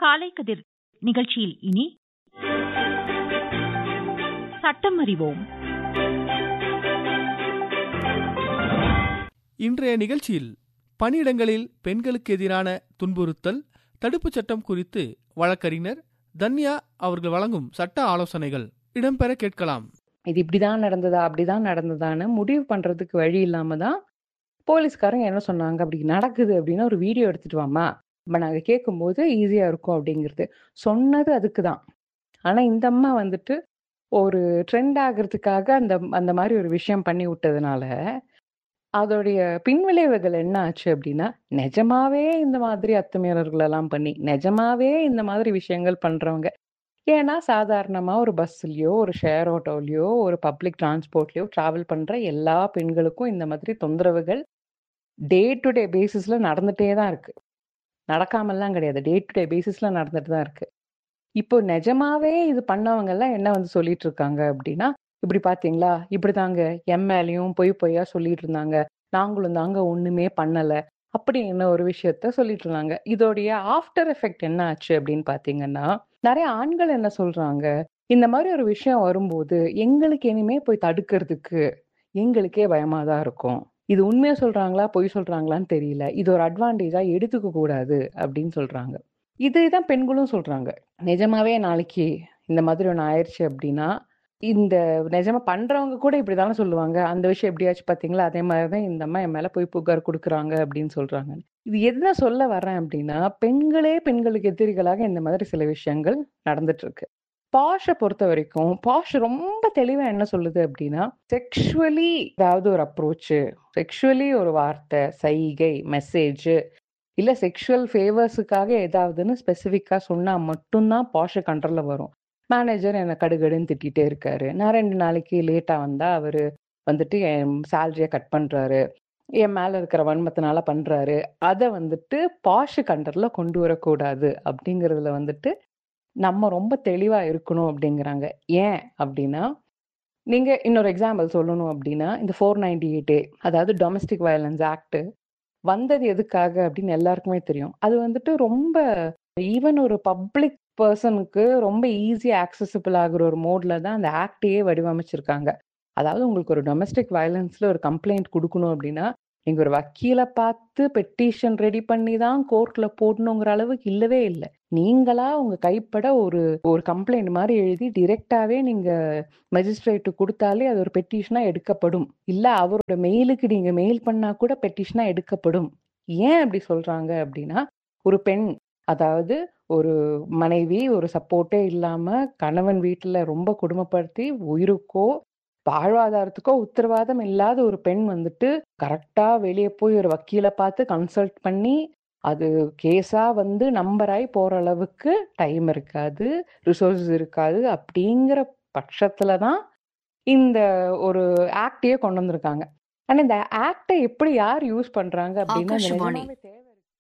காலை கதிர் நிகழ்ச்சியில் இனி சட்டம் அறிவோம் இன்றைய நிகழ்ச்சியில் பணியிடங்களில் பெண்களுக்கு எதிரான துன்புறுத்தல் தடுப்புச் சட்டம் குறித்து வழக்கறிஞர் தன்யா அவர்கள் வழங்கும் சட்ட ஆலோசனைகள் இடம்பெற கேட்கலாம் இது இப்படிதான் நடந்ததா அப்படிதான் நடந்ததான்னு முடிவு பண்றதுக்கு வழி இல்லாம தான் போலீஸ்காரங்க என்ன சொன்னாங்க அப்படி நடக்குது அப்படின்னா ஒரு வீடியோ எடுத்துட்டு வாமா இப்போ நாங்கள் கேட்கும்போது ஈஸியாக இருக்கும் அப்படிங்கிறது சொன்னது அதுக்கு தான் ஆனால் இந்த அம்மா வந்துட்டு ஒரு ட்ரெண்ட் ஆகிறதுக்காக அந்த அந்த மாதிரி ஒரு விஷயம் பண்ணி விட்டதுனால அதோடைய பின்விளைவுகள் என்ன ஆச்சு அப்படின்னா நிஜமாவே இந்த மாதிரி அத்துமீறல்கள் எல்லாம் பண்ணி நிஜமாவே இந்த மாதிரி விஷயங்கள் பண்றவங்க ஏன்னா சாதாரணமாக ஒரு பஸ்ஸுலையோ ஒரு ஷேர் ஆட்டோலையோ ஒரு பப்ளிக் டிரான்ஸ்போர்ட்லையோ ட்ராவல் பண்ணுற எல்லா பெண்களுக்கும் இந்த மாதிரி தொந்தரவுகள் டே டு டே பேசிஸில் நடந்துகிட்டே தான் இருக்குது நடக்காமல்லாம் கிடையாது டே டு டே பேசிஸில் நடந்துட்டு தான் இருக்குது இப்போ நிஜமாவே இது பண்ணவங்க எல்லாம் என்ன வந்து சொல்லிட்டு இருக்காங்க அப்படின்னா இப்படி பார்த்தீங்களா இப்படி தாங்க எம் மேலேயும் பொய் பொய்யா சொல்லிட்டு இருந்தாங்க நாங்களும் தாங்க ஒன்றுமே பண்ணலை அப்படி என்ன ஒரு விஷயத்த சொல்லிட்டு இருந்தாங்க இதோடைய ஆஃப்டர் எஃபெக்ட் என்ன ஆச்சு அப்படின்னு பார்த்தீங்கன்னா நிறைய ஆண்கள் என்ன சொல்றாங்க இந்த மாதிரி ஒரு விஷயம் வரும்போது எங்களுக்கு இனிமே போய் தடுக்கிறதுக்கு எங்களுக்கே பயமா தான் இருக்கும் இது உண்மையா சொல்றாங்களா பொய் சொல்றாங்களான்னு தெரியல இது ஒரு அட்வான்டேஜா எடுத்துக்க கூடாது அப்படின்னு சொல்றாங்க இதுதான் பெண்களும் சொல்றாங்க நிஜமாவே நாளைக்கு இந்த மாதிரி ஒன்று ஆயிடுச்சு அப்படின்னா இந்த நிஜமா பண்றவங்க கூட இப்படிதானே சொல்லுவாங்க அந்த விஷயம் எப்படியாச்சும் பாத்தீங்களா அதே மாதிரிதான் இந்த அம்மா என் மேல போய் புகார் கொடுக்குறாங்க அப்படின்னு சொல்றாங்க இது என்ன சொல்ல வர்றேன் அப்படின்னா பெண்களே பெண்களுக்கு எதிரிகளாக இந்த மாதிரி சில விஷயங்கள் நடந்துட்டு இருக்கு பாஷை பொறுத்த வரைக்கும் பாஷ் ரொம்ப தெளிவா என்ன சொல்லுது அப்படின்னா செக்ஷுவலி ஏதாவது ஒரு அப்ரோச்சு செக்ஷுவலி ஒரு வார்த்தை சைகை மெசேஜ் இல்ல செக்ஷுவல் ஃபேவர்ஸுக்காக ஏதாவதுன்னு ஸ்பெசிஃபிக்கா சொன்னா மட்டும்தான் பாஷ கண்ட்ரோல்ல வரும் மேனேஜர் என்னை கடுகடுன்னு திட்டிகிட்டே இருக்காரு நான் ரெண்டு நாளைக்கு லேட்டாக வந்தால் அவர் வந்துட்டு என் சேலரியை கட் பண்ணுறாரு என் மேலே இருக்கிற வன்மத்தினால பண்ணுறாரு அதை வந்துட்டு பாஷு கண்டரில் கொண்டு வரக்கூடாது அப்படிங்கிறதுல வந்துட்டு நம்ம ரொம்ப தெளிவாக இருக்கணும் அப்படிங்கிறாங்க ஏன் அப்படின்னா நீங்கள் இன்னொரு எக்ஸாம்பிள் சொல்லணும் அப்படின்னா இந்த ஃபோர் நைன்டி எயிட் அதாவது டொமஸ்டிக் வயலன்ஸ் ஆக்ட் வந்தது எதுக்காக அப்படின்னு எல்லாருக்குமே தெரியும் அது வந்துட்டு ரொம்ப ஈவன் ஒரு பப்ளிக் பர்சனுக்கு ரொம்ப ஈஸியாக ஆக்சசிபிள் ஆகுற ஒரு மோட்ல தான் அந்த ஆக்டையே வடிவமைச்சிருக்காங்க அதாவது உங்களுக்கு ஒரு டொமஸ்டிக் வயலன்ஸ்ல ஒரு கம்ப்ளைண்ட் கொடுக்கணும் அப்படின்னா நீங்க ஒரு வக்கீலை பார்த்து பெட்டிஷன் ரெடி பண்ணி தான் கோர்ட்ல போடணுங்கிற அளவுக்கு இல்லவே இல்லை நீங்களா உங்க கைப்பட ஒரு ஒரு கம்ப்ளைண்ட் மாதிரி எழுதி டிரெக்டாவே நீங்க மெஜிஸ்ட்ரேட்டு கொடுத்தாலே அது ஒரு பெட்டிஷனா எடுக்கப்படும் இல்ல அவரோட மெயிலுக்கு நீங்க மெயில் பண்ணா கூட பெட்டிஷனா எடுக்கப்படும் ஏன் அப்படி சொல்றாங்க அப்படின்னா ஒரு பெண் அதாவது ஒரு மனைவி ஒரு சப்போர்ட்டே இல்லாம கணவன் வீட்டுல ரொம்ப கொடுமைப்படுத்தி உயிருக்கோ வாழ்வாதாரத்துக்கோ உத்தரவாதம் இல்லாத ஒரு பெண் வந்துட்டு கரெக்டா வெளியே போய் ஒரு வக்கீலை பார்த்து கன்சல்ட் பண்ணி அது கேஸா வந்து நம்பராய் போற அளவுக்கு டைம் இருக்காது ரிசோர்ஸஸ் இருக்காது அப்படிங்கிற பட்சத்துல தான் இந்த ஒரு ஆக்டையே கொண்டு வந்திருக்காங்க ஆனா இந்த ஆக்டை எப்படி யார் யூஸ் பண்றாங்க அப்படின்னா தேவை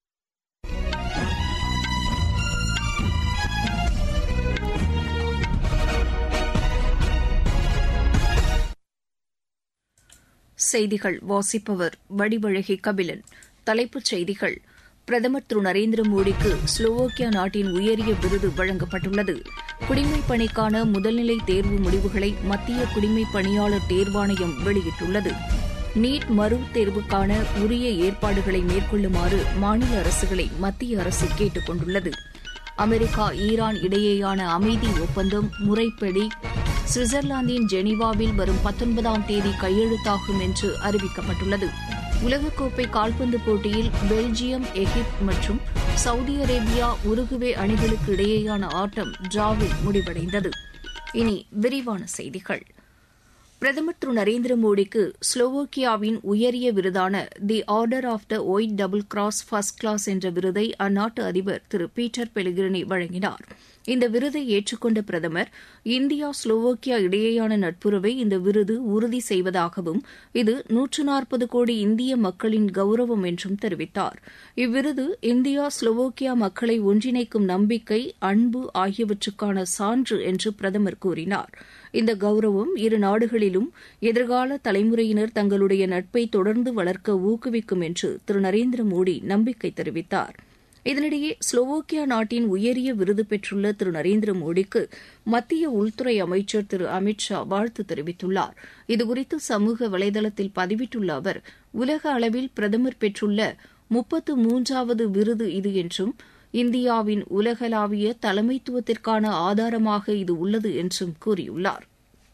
செய்திகள் வாசிப்பவர் வடிவழகி கபிலன் தலைப்புச் செய்திகள் பிரதமர் திரு நரேந்திர மோடிக்கு ஸ்லோவோக்கியா நாட்டின் உயரிய விருது வழங்கப்பட்டுள்ளது குடிமைப் பணிக்கான முதல்நிலை தேர்வு முடிவுகளை மத்திய குடிமைப் பணியாளர் தேர்வாணையம் வெளியிட்டுள்ளது நீட் மறு தேர்வுக்கான உரிய ஏற்பாடுகளை மேற்கொள்ளுமாறு மாநில அரசுகளை மத்திய அரசு கேட்டுக் கொண்டுள்ளது அமெரிக்கா ஈரான் இடையேயான அமைதி ஒப்பந்தம் முறைப்படி சுவிட்சர்லாந்தின் ஜெனீவாவில் வரும் பத்தொன்பதாம் தேதி கையெழுத்தாகும் என்று அறிவிக்கப்பட்டுள்ளது உலகக்கோப்பை கால்பந்து போட்டியில் பெல்ஜியம் எகிப்து மற்றும் சவுதி அரேபியா உருகுவே அணிகளுக்கு இடையேயான ஆட்டம் டிராவில் முடிவடைந்தது இனி விரிவான செய்திகள் பிரதமர் திரு நரேந்திர மோடிக்கு ஸ்லோவோக்கியாவின் உயரிய விருதான the order of the white double cross first class என்ற விருதை அந்நாட்டு அதிபர் திரு பீட்டர் பெலிகிரினி வழங்கினார் இந்த விருதை ஏற்றுக்கொண்ட பிரதமர் இந்தியா ஸ்லோவோக்கியா இடையேயான நட்புறவை இந்த விருது உறுதி செய்வதாகவும் இது நூற்று நாற்பது கோடி இந்திய மக்களின் கௌரவம் என்றும் தெரிவித்தார் இவ்விருது இந்தியா ஸ்லோவோக்கியா மக்களை ஒன்றிணைக்கும் நம்பிக்கை அன்பு ஆகியவற்றுக்கான சான்று என்று பிரதமர் கூறினார் இந்த கௌரவம் இரு நாடுகளிலும் எதிர்கால தலைமுறையினர் தங்களுடைய நட்பை தொடர்ந்து வளர்க்க ஊக்குவிக்கும் என்று திரு நரேந்திர மோடி நம்பிக்கை தெரிவித்தார் இதனிடையே ஸ்லோவோக்கியா நாட்டின் உயரிய விருது பெற்றுள்ள திரு நரேந்திர மோடிக்கு மத்திய உள்துறை அமைச்சர் திரு அமித் ஷா வாழ்த்து தெரிவித்துள்ளார் இதுகுறித்து சமூக வலைதளத்தில் பதிவிட்டுள்ள அவர் உலக அளவில் பிரதமர் பெற்றுள்ள முப்பத்து மூன்றாவது விருது இது என்றும் இந்தியாவின் உலகளாவிய தலைமைத்துவத்திற்கான ஆதாரமாக இது உள்ளது என்றும் கூறியுள்ளார்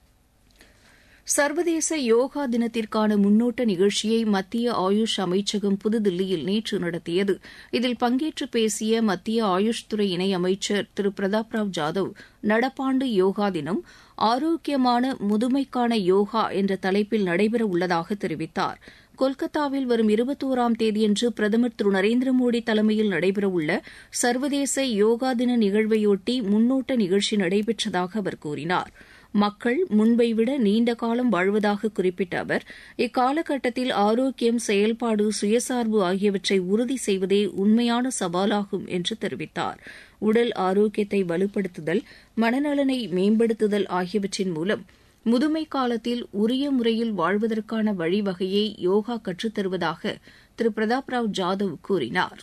சர்வதேச யோகா தினத்திற்கான முன்னோட்ட நிகழ்ச்சியை மத்திய ஆயுஷ் அமைச்சகம் புதுதில்லியில் நேற்று நடத்தியது இதில் பங்கேற்று பேசிய மத்திய ஆயுஷ் துறை இணையமைச்சர் திரு பிரதாப் ராவ் ஜாதவ் நடப்பாண்டு யோகா தினம் ஆரோக்கியமான முதுமைக்கான யோகா என்ற தலைப்பில் நடைபெற உள்ளதாக தெரிவித்தார் கொல்கத்தாவில் வரும் இருபத்தோராம் தேதியன்று பிரதமர் திரு நரேந்திர மோடி தலைமையில் நடைபெறவுள்ள சர்வதேச யோகா தின நிகழ்வையொட்டி முன்னோட்ட நிகழ்ச்சி நடைபெற்றதாக அவர் கூறினார் மக்கள் முன்பை விட நீண்ட காலம் வாழ்வதாக குறிப்பிட்ட அவர் இக்காலகட்டத்தில் ஆரோக்கியம் செயல்பாடு சுயசார்பு ஆகியவற்றை உறுதி செய்வதே உண்மையான சவாலாகும் என்று தெரிவித்தார் உடல் ஆரோக்கியத்தை வலுப்படுத்துதல் மனநலனை மேம்படுத்துதல் ஆகியவற்றின் மூலம் முதுமை காலத்தில் உரிய முறையில் வாழ்வதற்கான வழிவகையை யோகா கற்றுத்தருவதாக திரு பிரதாப் ராவ் ஜாதவ் கூறினார்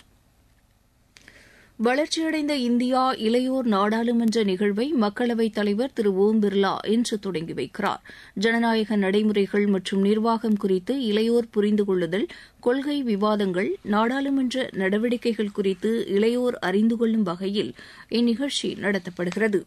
வளர்ச்சியடைந்த இந்தியா இளையோர் நாடாளுமன்ற நிகழ்வை மக்களவைத் தலைவர் திரு ஓம் பிர்லா இன்று தொடங்கி வைக்கிறார் ஜனநாயக நடைமுறைகள் மற்றும் நிர்வாகம் குறித்து இளையோர் புரிந்து கொள்ளுதல் கொள்கை விவாதங்கள் நாடாளுமன்ற நடவடிக்கைகள் குறித்து இளையோர் அறிந்து கொள்ளும் வகையில் இந்நிகழ்ச்சி நடத்தப்படுகிறது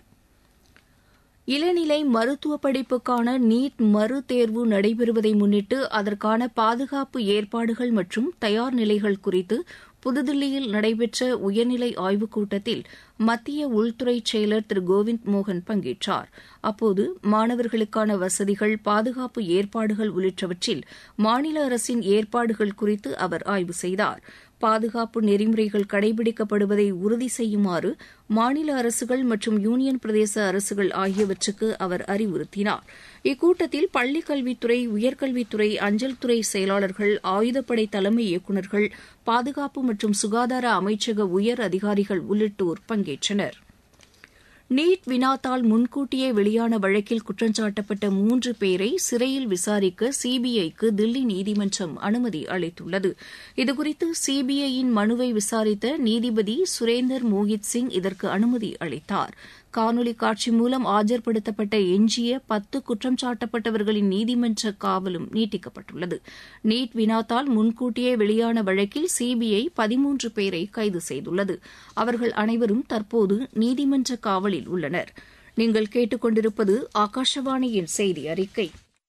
இளநிலை மருத்துவ படிப்புக்கான நீட் மறு தேர்வு நடைபெறுவதை முன்னிட்டு அதற்கான பாதுகாப்பு ஏற்பாடுகள் மற்றும் தயார் நிலைகள் குறித்து புதுதில்லியில் நடைபெற்ற உயர்நிலை ஆய்வுக் கூட்டத்தில் மத்திய உள்துறை செயலர் திரு கோவிந்த் மோகன் பங்கேற்றார் அப்போது மாணவர்களுக்கான வசதிகள் பாதுகாப்பு ஏற்பாடுகள் உள்ளிட்டவற்றில் மாநில அரசின் ஏற்பாடுகள் குறித்து அவர் ஆய்வு செய்தார் பாதுகாப்பு நெறிமுறைகள் கடைபிடிக்கப்படுவதை உறுதி செய்யுமாறு மாநில அரசுகள் மற்றும் யூனியன் பிரதேச அரசுகள் ஆகியவற்றுக்கு அவர் அறிவுறுத்தினார் இக்கூட்டத்தில் பள்ளிக் கல்வித்துறை உயர்கல்வித்துறை அஞ்சல் துறை செயலாளர்கள் ஆயுதப்படை தலைமை இயக்குநர்கள் பாதுகாப்பு மற்றும் சுகாதார அமைச்சக உயர் அதிகாரிகள் உள்ளிட்டோர் பங்கேற்றனர் நீட் வினாத்தால் முன்கூட்டியே வெளியான வழக்கில் குற்றஞ்சாட்டப்பட்ட மூன்று பேரை சிறையில் விசாரிக்க சிபிஐக்கு தில்லி நீதிமன்றம் அனுமதி அளித்துள்ளது இதுகுறித்து சிபிஐயின் மனுவை விசாரித்த நீதிபதி சுரேந்தர் மோகித் சிங் இதற்கு அனுமதி அளித்தார் காணொலி காட்சி மூலம் ஆஜர்படுத்தப்பட்ட எஞ்சிய பத்து குற்றம் சாட்டப்பட்டவர்களின் நீதிமன்ற காவலும் நீட்டிக்கப்பட்டுள்ளது நீட் வினாத்தால் முன்கூட்டியே வெளியான வழக்கில் சிபிஐ பதிமூன்று பேரை கைது செய்துள்ளது அவர்கள் அனைவரும் தற்போது நீதிமன்ற காவலில் உள்ளனர் நீங்கள் கேட்டுக்கொண்டிருப்பது ஆகாஷவாணியின் செய்தி அறிக்கை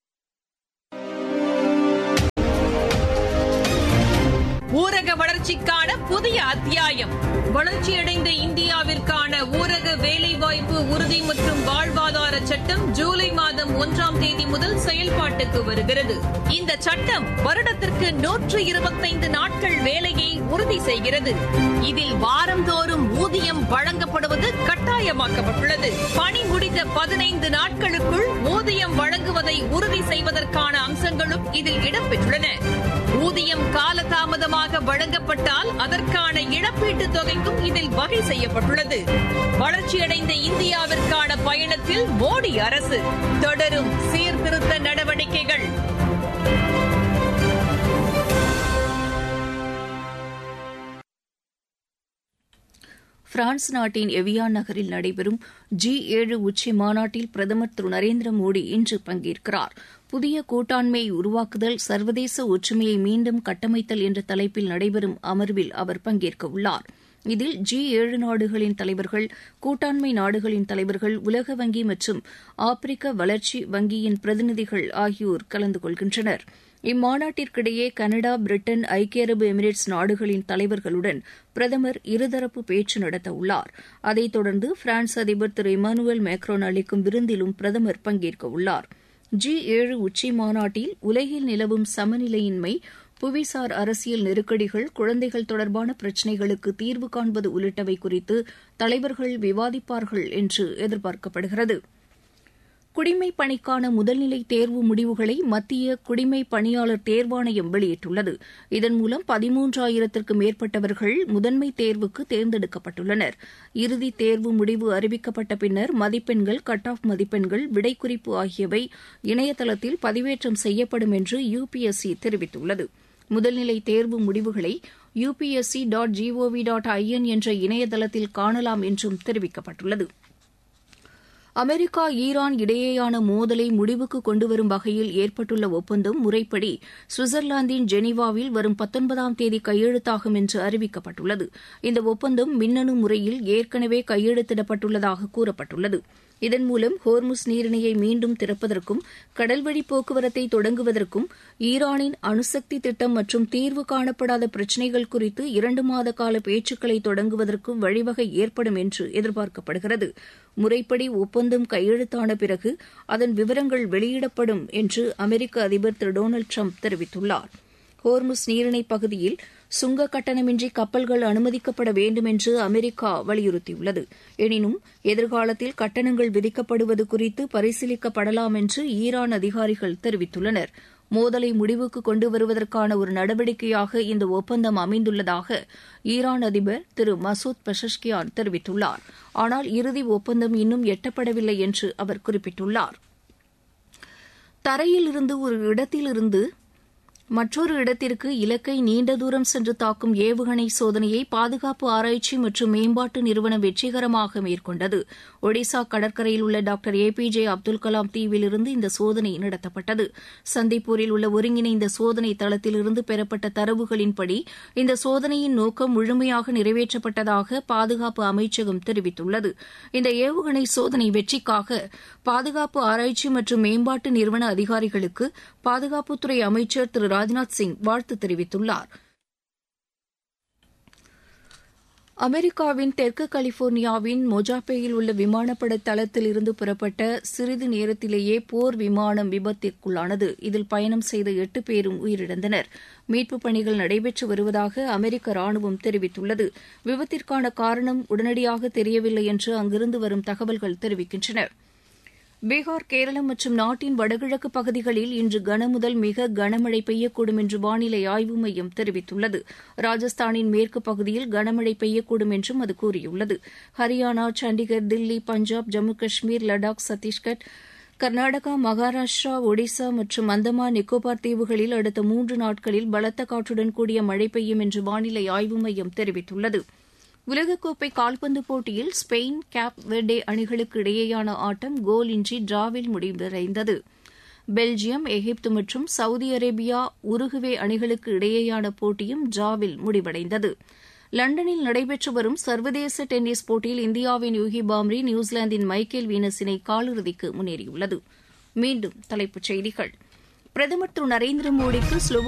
ஊரக வளர்ச்சிக்கான புதிய அத்தியாயம் வளர்ச்சியடைந்த இந்தியாவிற்கான ஊரக வேலைவாய்ப்பு உறுதி மற்றும் வாழ்வாதார சட்டம் ஜூலை மாதம் ஒன்றாம் தேதி முதல் செயல்பாட்டுக்கு வருகிறது இந்த சட்டம் வருடத்திற்கு நூற்று இருபத்தைந்து நாட்கள் வேலையை உறுதி செய்கிறது இதில் வாரந்தோறும் ஊதியம் வழங்கப்படுவது கட்டாயமாக்கப்பட்டுள்ளது பணி முடிந்த பதினைந்து நாட்களுக்குள் ஊதியம் வழங்குவதை உறுதி செய்வதற்கான அம்சங்களும் இதில் இடம்பெற்றுள்ளன ஊதியம் காலதாமதமாக வழங்கப்பட்டால் அதற்கான இழப்பீட்டுத் தொகைக்கும் இதில் வகை செய்யப்பட்டுள்ளது வளர்ச்சியடைந்த இந்தியாவிற்கான பயணத்தில் மோடி அரசு தொடரும் சீர்திருத்த நடவடிக்கைகள் பிரான்ஸ் நாட்டின் எவியான் நகரில் நடைபெறும் ஜி ஏழு உச்சி மாநாட்டில் பிரதமர் திரு நரேந்திர மோடி இன்று பங்கேற்கிறார் புதிய கூட்டாண்மையை உருவாக்குதல் சர்வதேச ஒற்றுமையை மீண்டும் கட்டமைத்தல் என்ற தலைப்பில் நடைபெறும் அமர்வில் அவர் பங்கேற்க உள்ளார் இதில் ஜி ஏழு நாடுகளின் தலைவர்கள் கூட்டாண்மை நாடுகளின் தலைவர்கள் உலக வங்கி மற்றும் ஆப்பிரிக்க வளர்ச்சி வங்கியின் பிரதிநிதிகள் ஆகியோர் கலந்து கொள்கின்றனர் இம்மாநாட்டிற்கிடையே கனடா பிரிட்டன் ஐக்கிய அரபு எமிரேட்ஸ் நாடுகளின் தலைவர்களுடன் பிரதமர் இருதரப்பு பேச்சு நடத்த உள்ளார் அதைத் தொடர்ந்து பிரான்ஸ் அதிபர் திரு இமானுவேல் மேக்ரோன் அளிக்கும் விருந்திலும் பிரதமர் பங்கேற்க உள்ளார் ஜி ஏழு உச்சி மாநாட்டில் உலகில் நிலவும் சமநிலையின்மை புவிசார் அரசியல் நெருக்கடிகள் குழந்தைகள் தொடர்பான பிரச்சினைகளுக்கு தீர்வு காண்பது உள்ளிட்டவை குறித்து தலைவர்கள் விவாதிப்பார்கள் என்று எதிர்பார்க்கப்படுகிறது குடிமைப் பணிக்கான முதல்நிலை தேர்வு முடிவுகளை மத்திய குடிமைப் பணியாளர் தேர்வாணையம் வெளியிட்டுள்ளது இதன் மூலம் பதிமூன்றாயிரத்திற்கும் மேற்பட்டவர்கள் முதன்மை தேர்வுக்கு தேர்ந்தெடுக்கப்பட்டுள்ளனர் இறுதித் தேர்வு முடிவு அறிவிக்கப்பட்ட பின்னர் மதிப்பெண்கள் கட் ஆஃப் மதிப்பெண்கள் விடைக்குறிப்பு ஆகியவை இணையதளத்தில் பதிவேற்றம் செய்யப்படும் என்று யுபிஎஸ்சி தெரிவித்துள்ளது முதல்நிலை தேர்வு முடிவுகளை UPSC dot gov dot in என்ற இணையதளத்தில் காணலாம் என்றும் தெரிவிக்கப்பட்டுள்ளது அமெரிக்கா ஈரான் இடையேயான மோதலை முடிவுக்கு கொண்டுவரும் வகையில் ஏற்பட்டுள்ள ஒப்பந்தம் முறைப்படி சுவிட்சர்லாந்தின் ஜெனீவாவில் வரும் பத்தொன்பதாம் தேதி கையெழுத்தாகும் என்று அறிவிக்கப்பட்டுள்ளது இந்த ஒப்பந்தம் மின்னணு முறையில் ஏற்கனவே கையெழுத்திடப்பட்டுள்ளதாக கூறப்பட்டுள்ளது இதன் மூலம் ஹோர்முஸ் நீரிணையை மீண்டும் திறப்பதற்கும் கடல்வழி போக்குவரத்தை தொடங்குவதற்கும் ஈரானின் அணுசக்தி திட்டம் மற்றும் தீர்வு காணப்படாத பிரச்சினைகள் குறித்து இரண்டு மாத கால பேச்சுக்களை தொடங்குவதற்கும் வழிவகை ஏற்படும் என்று எதிர்பார்க்கப்படுகிறது முறைப்படி ஒப்பந்தம் கையெழுத்தான பிறகு அதன் விவரங்கள் வெளியிடப்படும் என்று அமெரிக்க அதிபர் திரு டொனால்டு ட்ரம்ப் தெரிவித்துள்ளார் ஹோர்முஸ் நீரிணை பகுதியில் சுங்க கட்டணமின்றி கப்பல்கள் அனுமதிக்கப்பட வேண்டும் என்று அமெரிக்கா வலியுறுத்தியுள்ளது எனினும் எதிர்காலத்தில் கட்டணங்கள் விதிக்கப்படுவது குறித்து பரிசீலிக்கப்படலாம் என்று ஈரான் அதிகாரிகள் தெரிவித்துள்ளனர் மோதலை முடிவுக்கு கொண்டு வருவதற்கான ஒரு நடவடிக்கையாக இந்த ஒப்பந்தம் அமைந்துள்ளதாக ஈரான் அதிபர் திரு மசூத் பெஷஷ்கியான் தெரிவித்துள்ளார் ஆனால் இறுதி ஒப்பந்தம் இன்னும் எட்டப்படவில்லை என்று அவர் குறிப்பிட்டுள்ளார் தரையில் இருந்து ஒரு இடத்திலிருந்து மற்றொரு இடத்திற்கு இலக்கை நீண்ட தூரம் சென்று தாக்கும் ஏவுகணை சோதனையை பாதுகாப்பு ஆராய்ச்சி மற்றும் மேம்பாட்டு நிறுவனம் வெற்றிகரமாக மேற்கொண்டது ஒடிசா கடற்கரையில் உள்ள doctor A P J Abdul Kalam தீவிலிருந்து இந்த சோதனை நடத்தப்பட்டது சந்திப்பூரில் உள்ள ஒருங்கிணைந்த சோதனை தளத்திலிருந்து பெறப்பட்ட தரவுகளின்படி இந்த சோதனையின் நோக்கம் முழுமையாக நிறைவேற்றப்பட்டதாக பாதுகாப்பு அமைச்சகம் தெரிவித்துள்ளது இந்த ஏவுகணை சோதனை வெற்றிக்காக பாதுகாப்பு ஆராய்ச்சி மற்றும் மேம்பாட்டு நிறுவன அதிகாரிகளுக்கு பாதுகாப்புத்துறை அமைச்சர் திரு ராஜ்நாத் சிங் வாழ்த்து தெரிவித்துள்ளார் அமெரிக்காவின் தெற்கு கலிபோர்னியாவின் மொஜாப்பேயில் உள்ள விமானப்பட தளத்தில் இருந்து புறப்பட்ட சிறிது நேரத்திலேயே போர் விமானம் விபத்திற்குள்ளானது இதில் பயணம் செய்த எட்டு பேரும் உயிரிழந்தனர் மீட்புப் பணிகள் நடைபெற்று வருவதாக அமெரிக்க ராணுவம் தெரிவித்துள்ளது விபத்திற்கான காரணம் உடனடியாக தெரியவில்லை என்று அங்கிருந்து வரும் தகவல்கள் தெரிவிக்கின்றன பீகார் கேரளம் மற்றும் நாட்டின் வடகிழக்கு பகுதிகளில் இன்று கனமுதல் மிக கனமழை பெய்யக்கூடும் என்று வானிலை ஆய்வு மையம் தெரிவித்துள்ளது ராஜஸ்தானின் மேற்கு பகுதியில் கனமழை பெய்யக்கூடும் என்றும் அது கூறியுள்ளது ஹரியானா சண்டிகர் தில்லி பஞ்சாப் ஜம்மு காஷ்மீர் லடாக் சத்தீஸ்கர் கர்நாடகா மகாராஷ்டிரா ஒடிசா மற்றும் அந்தமான் நிக்கோபார் தீவுகளில் அடுத்த மூன்று நாட்களில் பலத்த காற்றுடன் கூடிய மழை பெய்யும் என்று வானிலை ஆய்வு மையம் தெரிவித்துள்ளது உலகக்கோப்பை கால்பந்து போட்டியில் ஸ்பெயின் கேப் வெர்டே அணிகளுக்கு இடையேயான ஆட்டம் கோல் இன்றி டிராவில் முடிவடைந்தது பெல்ஜியம் எகிப்து மற்றும் சவுதி அரேபியா உருகுவே அணிகளுக்கு இடையேயான போட்டியும் டிராவில் முடிவடைந்தது லண்டனில் நடைபெற்று வரும் சர்வதேச டென்னிஸ் போட்டியில் இந்தியாவின் யூகி பாம்ரி நியூசிலாந்தின் மைக்கேல் வீனஸ் இணை காலிறுதிக்கு முன்னேறியுள்ளது மீண்டும் தலைப்புச் செய்திகள் பிரதமர் திரு நரேந்திர மோடிக்கு ஸ்லோவோ